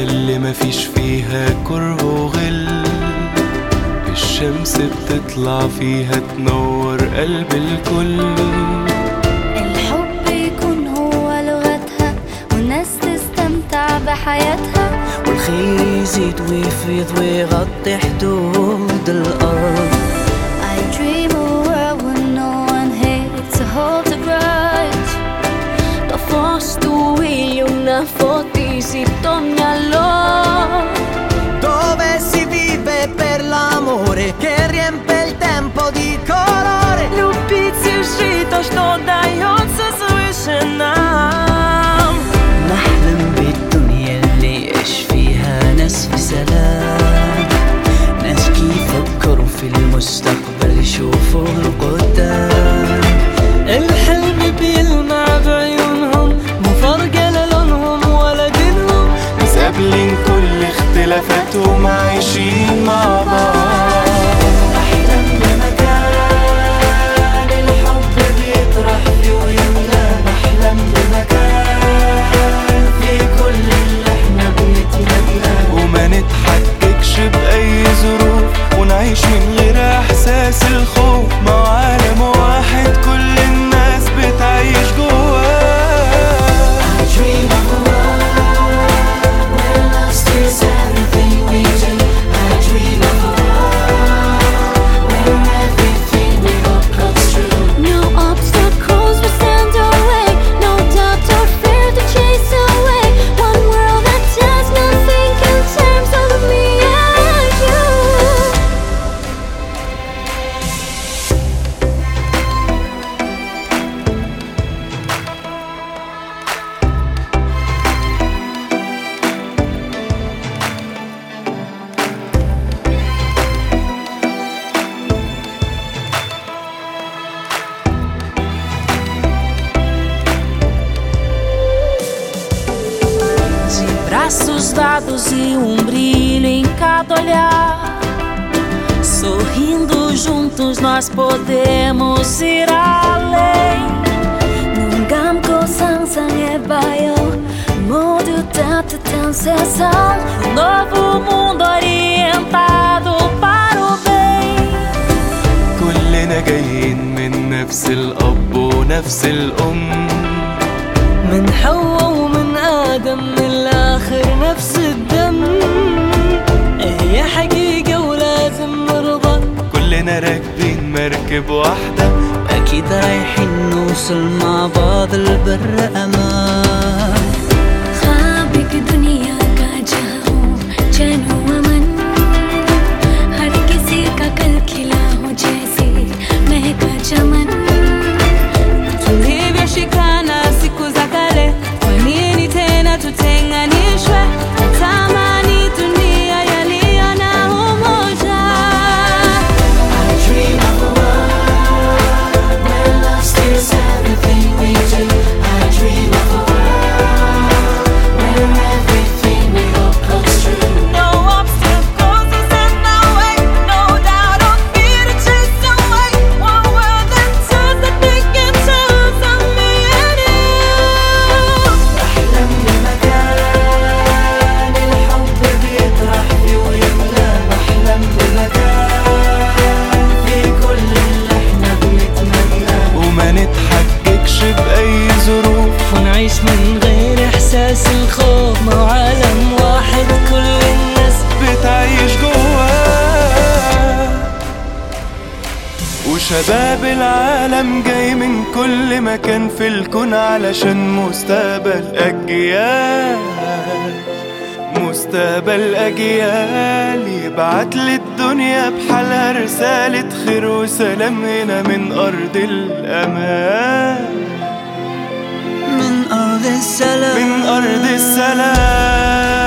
اللي مفيش فيها كره وغل الشمس بتطلع فيها تنور قلب الكل الحب يكون هو لغتها والناس تستمتع بحياتها والخير يزيد ويفيض ويغطي حدود الأرض I dream a world where no one hates or holds a grudge Da fostu io una fotisi tornalo Dove si vive per l'amore che riempie il tempo di colore Любить и жить то, что дается свыше нам نحلم بالدنيا اللي يعيش فيها ناس في سلام ناس كيف يفكروا في المستقبل يشوفوا القدام الحلم بيلمع بعيونهم مو فرق لا لونهم ولا دينهم ناس قابلين كل اختلافاتهم عايشين مع بعض أحلم بمكان الحب بيطرح فيه ويملى نحلم بمكان في كل اللي احنا بنتمناه وما نتحججش بأي ظروف ونعيش من غير إحساس الخوف مع عالم واحد كل الناس بتعيش جواه I dream of a world where love steals everything we do. I dream of a world where everything we hope comes true. No obstacles will stand our way No doubt or fear to chase away One world that does nothing in terms of me and you De braços dados e um brilho em cada olhar. Sorrindo juntos nós podemos ir além. 눈 감고 상상해봐요 모두 따뜻한 세상 Um novo mundo orientado para o bem. كلنا جايين من نفس الأب ونفس الأم من حواء ومن آدم من الآخر نفس الدم هي حقيقة ولازم نرضى كلنا راكبين مركب واحدة أكيد رايحين نوصل مع بعض البر أمان ख्वाब एक दुनिया का जहाँ हो चैन हो अमन हर किसी का कल खिला हो जैसे महका चमन Tulivyoshikana siku za kale, kwa nini tena tutenganishwe? Tamani dunia yaliyo na umoja. I dream of a world where love steals everything we do. I dream of a world where everything we hope comes true. No obstacles will stand our way, no doubt or fear to chase away. One world that turns the big in terms of me and you. أحلم بمكان الحب بيطرح فيه ويملى نحلم بمكان في كل اللي احنا بنتمناه وما نتحججش بأي ظروف ونعيش من غير إحساس الخوف مع عالم واحد كل الناس بتعيش جواه وشباب العالم جاي من كل مكان في الكون علشان مستقبل أجيال مستقبل أجيال يبعت للدنيا بحالها رسالة خير وسلام هنا من أرض الأمان من أرض السلام من أرض السلام